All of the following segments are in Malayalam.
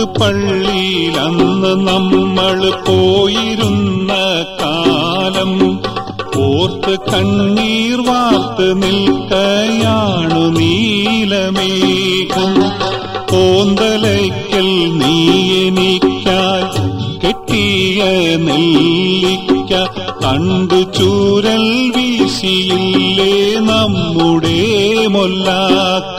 പള്ളിയിൽ അന്ന് നമ്മൾ പോയിരുന്ന കാലം ഓർത്ത് കണ്ണീർ വാർത്ത് നിൽക്കയാണു നീലമേഘം കോന്തലയ്ക്കൽ നീ എനിക്കായി കെട്ടിയ നെല്ലിക്ക കണ്ടു ചൂരൽ വീശിയില്ലേ നമ്മുടെ മൊല്ലാക്ക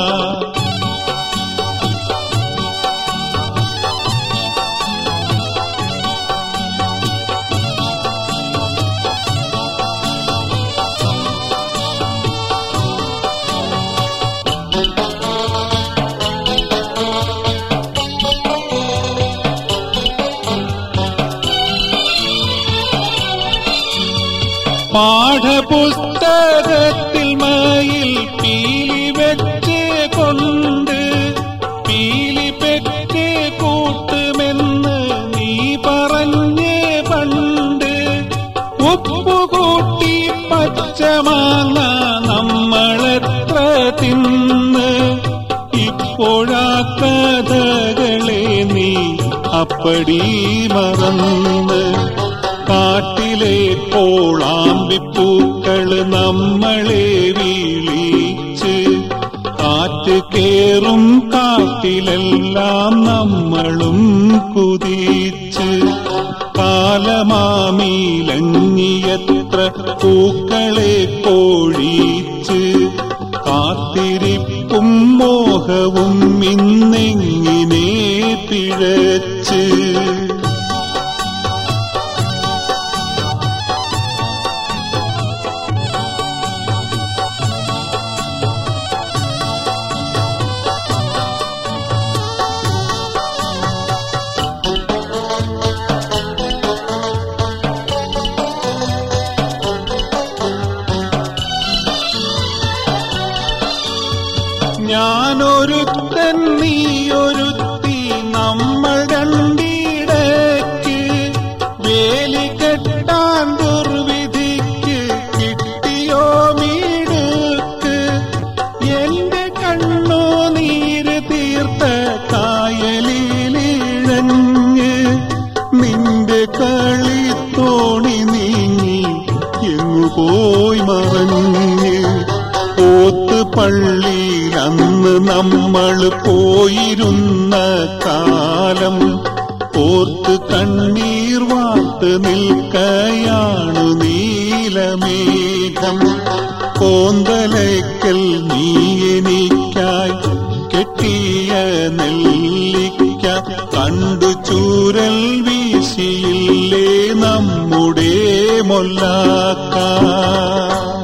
പാഠപുസ്തകത്തിൽ മയിൽ പീലി വെച്ച് കൊണ്ട് പീലി പെറ്റ് കൂട്ടുമെന്ന് നീ പറഞ്ഞേ പണ്ട് ഉപ്പുകൂട്ടി പച്ചമാങ്ങ നമ്മളെത്ര തിന്ന് ഇപ്പോഴാ കഥകളെ നീ അപ്പടി മറന്ന് കാട്ടിലെ കോളാമ്പിപ്പൂക്കള് നമ്മളെ വീളിച്ച് കാറ്റ് കേറും കാട്ടിലെല്ലാം നമ്മളും കുതിച്ച് കാലമാമീലങ്ങിയത്ര പൂക്കളെ കോഴിച്ച് കാത്തിരിപ്പും മോഹവും ഇന്നെങ്ങിനെ പിഴച്ച് ഞാനൊരുത്തൻ നീയൊരുത്തി നമ്മൾ രണ്ടിടയ്ക്ക് വേലി കെട്ടാൻ ദുർവിധിക്ക് കിട്ടിയോ മീടുക്ക് എന്റെ കണ്ണു നീര് തീർത്ത കായലിലിഴഞ്ഞ് നിന്റെ കളിത്തോണി നീങ്ങി എങ്ങു പോയി മറഞ്ഞ് പോത്ത് പള്ളിയിൽ അന്ന് നമ്മൾ പോയിരുന്ന കാലം ഓർത്ത് കണ്ണീർ വാർത്ത് നിൽക്കയാണു നീലമേഘം കോന്തലയ്ക്കൽ നീ എനിക്കായി കെട്ടിയ നെല്ലിക്ക കണ്ടു ചൂരൽ വീശിയില്ലേ നമ്മുടെ മൊല്ലാക്ക